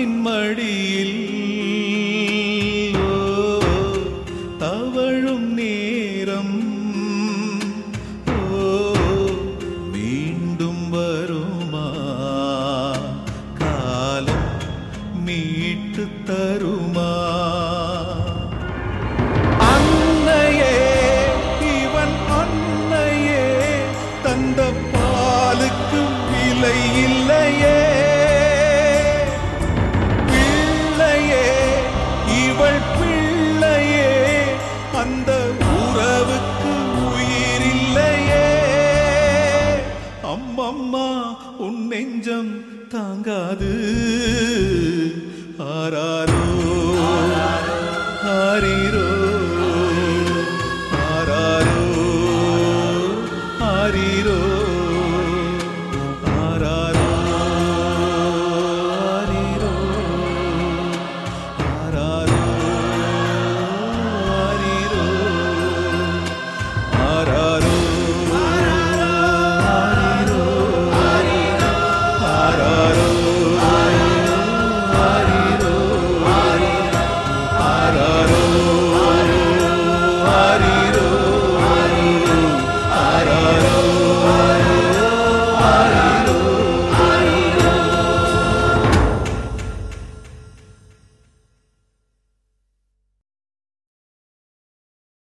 தாயின் மடியில் ஓ, தவழும் நேரம் ஓ, மீண்டும் வருமா காலம் மீட்டு தருமா அன்னையே இவன் அன்னையே தந்த பாலுக்கு விலை இல்லையே பிள்ளையே இவள் பிள்ளையே அந்த உறவுக்கு உயிர் இல்லையே அம்மம்மா உன் நெஞ்சம் தாங்காது